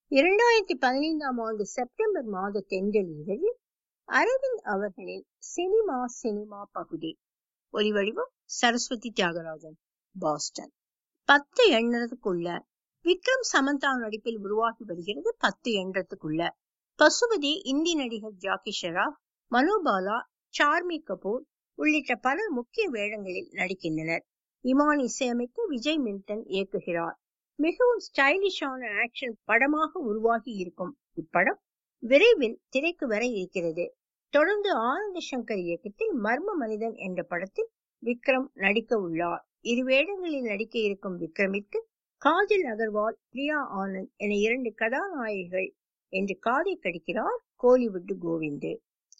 இரண்டாயிரத்தி பதினைந்தாம் ஆண்டு செப்டம்பர் மாத தென்றல் இதழில் அரவிந்த் அவர்களின் சினிமா சினிமா பகுதி ஒலிவடிவம் சரஸ்வதி தியாகராஜன் பாஸ்டன் பத்து எண்ணறதுக்குள்ள விக்ரம் சமந்தா நடிப்பில் உருவாகி வருகிறது பத்து எண்ணறதுக்குள்ள பசுபதி இந்தி நடிகர் ஜாக்கி ஷெராப் மனோபாலா சார்மி கபூர் உள்ளிட்ட பலர் முக்கிய வேடங்களில் நடிக்கின்றனர் இமான் இசையமைத்து விஜய் மில்டன் இயக்குகிறார் மிகவும் ஸ்டைலிஷான ஆக்ஷன் படமாக உருவாகி இருக்கும் இப்படம் விரைவில் திரைக்கு வர இருக்கிறது தொடர்ந்து ஆனந்த சங்கர் இயக்கத்தில் மர்ம மனிதன் என்ற படத்தில் விக்ரம் நடிக்க உள்ளார் இரு வேடங்களில் நடிக்க இருக்கும் விக்ரமிற்கு காஜல் அகர்வால் பிரியா ஆனந்த் என இரண்டு கதாநாயகிகள் என்று காதை கடிக்கிறார் கோலிவுட் கோவிந்து